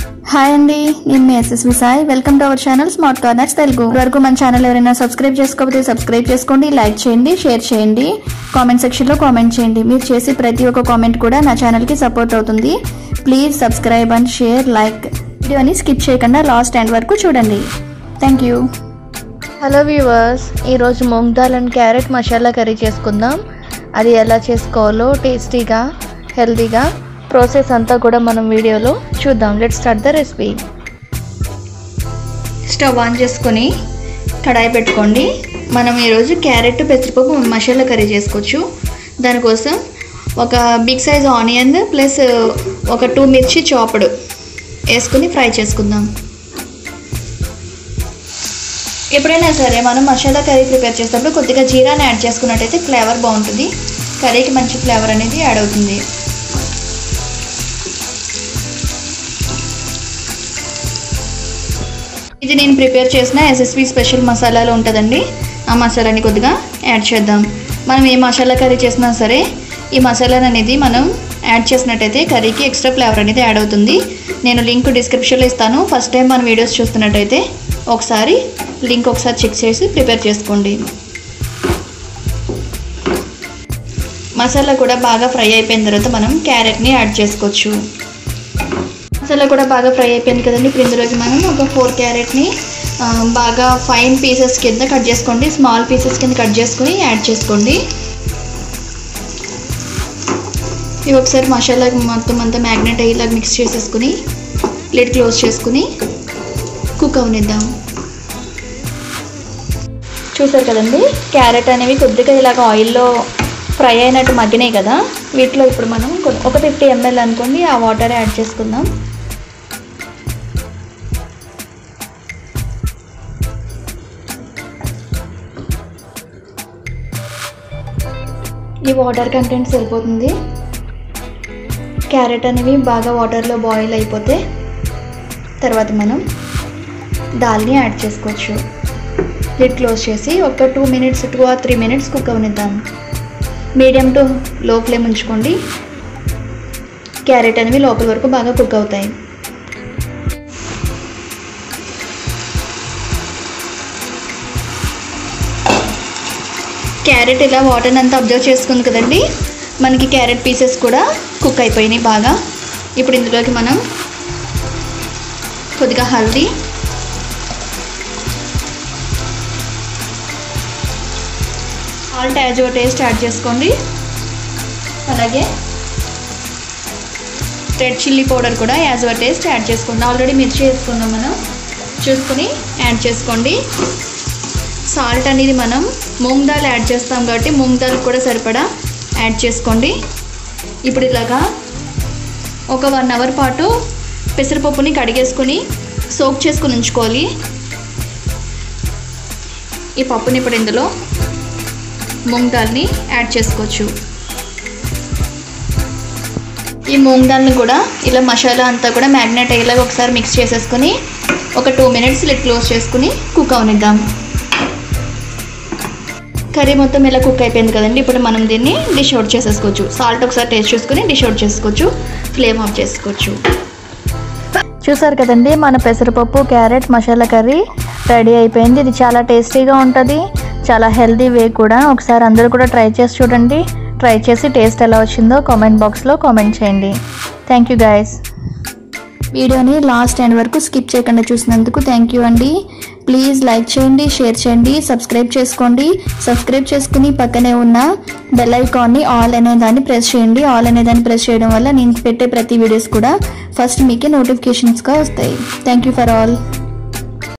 hi అండి నేను మీ SSV Sai welcome to our channel smart corners Telugu వరకు మన ఛానల్ ఎవరైనా సబ్స్క్రైబ్ చేసుకోకపోతే సబ్స్క్రైబ్ చేసుకోండి లైక్ చేయండి షేర్ చేయండి కామెంట్ సెక్షన్లో కామెంట్ చేయండి మీరు చేసే ప్రతి ఒక్క కామెంట్ కూడా నా ఛానల్కి సపోర్ట్ అవుతుంది please subscribe and share like వీడియోని స్కిప్ చేయకుండా లాస్ట్ ఎండ్ వరకు చూడండి థ్యాంక్ యూ హలో వ్యూవర్స్ ఈరోజు moong dal and carrot masala curry చేసుకుందాం అది ఎలా చేసుకోవాలో టేస్టీగా హెల్తీగా ప్రాసెస్ అంతా కూడా మనం వీడియోలో చూద్దాం let start the recipe stove on చేసుకొని కడాయి పెట్టుకోండి మనం ఈరోజు క్యారెట్ పెసరపప్పు మసాలా కర్రీ చేసుకోవచ్చు దానికోసం ఒక బిగ్ సైజ్ ఆనియన్ ప్లస్ ఒక టూ మిర్చి చాప్డ్ వేసుకుని ఫ్రై చేసుకుందాం ఎప్పుడైనా సరే మనం మసాలా కర్రీ ప్రిపేర్ చేసేటప్పుడు కొద్దిగా జీరాని యాడ్ చేసుకున్నట్టయితే ఫ్లేవర్ బాగుంటుంది కర్రీకి మంచి ఫ్లేవర్ అనేది యాడ్ అవుతుంది ఇది నేను ప్రిపేర్ చేసిన ఎస్ఎస్పి స్పెషల్ మసాలాలో ఉంటుందండి ఆ మసాలాని కొద్దిగా యాడ్ చేద్దాం మనం ఏ మసాలా కర్రీ చేసినా సరే ఈ మసాలా అనేది మనం యాడ్ చేసినట్టయితే కర్రీకి ఎక్స్ట్రా ఫ్లేవర్ అనేది యాడ్ అవుతుంది నేను లింక్ డిస్క్రిప్షన్లో ఇస్తాను ఫస్ట్ టైం మన వీడియోస్ చూస్తున్నట్టయితే ఒకసారి లింక్ ఒకసారి చెక్ చేసి ప్రిపేర్ చేసుకోండి మసాలా కూడా బాగా ఫ్రై అయిపోయిన తర్వాత మనం క్యారెట్ని యాడ్ చేసుకోవచ్చు మసాలా కూడా బాగా ఫ్రై అయిపోయింది కదండి ఇప్పుడు ఇందులోకి మనం ఒక ఫోర్ క్యారెట్ని ఆ, బాగా ఫైన్ పీసెస్ కింద కట్ చేసుకోండి స్మాల్ పీసెస్ కింద కట్ చేసుకొని యాడ్ చేసుకోండి ఇవి ఒకసారి మసాలా మొత్తం అంతా మ్యాగ్నెట్ అయ్యేలాగా మిక్స్ చేసేసుకుని లిడ్ క్లోజ్ చేసుకుని కుక్ అవనిద్దాం చూసారు కదండి క్యారెట్ అనేవి కొద్దిగా ఇలాగ ఆయిల్లో ఫ్రై అయినట్టు మగ్గినాయి కదా వీటిలో ఇప్పుడు మనం కొ- ఒక ఫిఫ్టీ ఎంఎల్ అనుకోండి ఆ వాటర్ యాడ్ చేసుకుందాం ఈ వాటర్ కంటెంట్ సరిపోతుంది క్యారెట్ అనేవి బాగా వాటర్లో బాయిల్ అయిపోతే తర్వాత మనం దాల్ని యాడ్ చేసుకోవచ్చు లిడ్ క్లోజ్ చేసి ఒక two minutes two or three minutes cook అవనిద్దాం మీడియం టు లో ఫ్లేమ్ ఉంచుకోండి క్యారెట్ అనేవి లోపల వరకు బాగా కుక్ అవుతాయి క్యారెట్ ఇలా వాటర్ని అంతా అబ్జర్వ్ చేసుకుంది కదండి మనకి క్యారెట్ పీసెస్ కూడా కుక్ అయిపోయినాయి బాగా ఇప్పుడు ఇందులోకి మనం కొద్దిగా haldi salt as taste add చేసుకోండి అలాగే రెడ్ చిల్లీ పౌడర్ కూడా యాజ్ యువర్ టేస్ట్ యాడ్ చేసుకోండి ఆల్రెడీ మిర్చి వేసుకున్నాం మనం చూసుకుని యాడ్ చేసుకోండి సాల్ట్ అనేది మనం మూంగ్ దాల్ యాడ్ చేస్తాం కాబట్టి మూంగ్ దాల్ కూడా సరిపడా యాడ్ చేసుకోండి ఇప్పుడు ఇలాగా ఒక వన్ అవర్ పాటు పెసరపప్పుని కడిగేసుకొని సోక్ చేసుకుని ఉంచుకోవాలి ఈ పప్పుని ఇప్పుడు ఇందులో మూంగ్ దాల్ని యాడ్ చేసుకోవచ్చు ఈ మూంగ్ దాల్ని కూడా ఇలా మసాలా అంతా కూడా మ్యాగ్నేట్ అయ్యేలాగా ఒకసారి మిక్స్ చేసేసుకొని ఒక టూ మినిట్స్ లిట్ క్లోజ్ చేసుకుని కుక్ అవనిద్దాం కర్రీ మొత్తం ఇలా కుక్ అయిపోయింది కదండి ఇప్పుడు మనం దీన్ని డిష్ అవుట్ చేసేసుకోవచ్చు సాల్ట్ ఒకసారి టేస్ట్ చేసుకుని డిష్ అవుట్ చేసుకోవచ్చు ఫ్లేమ్ ఆఫ్ చేసుకోవచ్చు చూసారు కదండి మన పెసరపప్పు క్యారెట్ మసాలా కర్రీ రెడీ అయిపోయింది ఇది చాలా టేస్టీగా ఉంటుంది చాలా హెల్తీ వే కూడా ఒకసారి అందరూ కూడా ట్రై చేసి చూడండి ట్రై చేసి టేస్ట్ ఎలా వచ్చిందో కామెంట్ బాక్స్లో కామెంట్ చేయండి థ్యాంక్ యూ గైస్ వీడియోని లాస్ట్ ఎండ్ వరకు స్కిప్ చేయకుండా చూసినందుకు థ్యాంక్ యూ అండి ప్లీజ్ లైక్ చేయండి షేర్ చేయండి సబ్స్క్రైబ్ చేసుకోండి సబ్స్క్రైబ్ చేసుకుని పక్కనే ఉన్న బెల్ ఐకాన్ని ఆల్ అనే దాన్ని ప్రెస్ చేయండి ఆల్ అనే దాన్ని ప్రెస్ చేయడం వల్ల నేను పెట్టే ప్రతి వీడియోస్ కూడా ఫస్ట్ మీకే నోటిఫికేషన్స్గా వస్తాయి థ్యాంక్ యూ ఫర్ ఆల్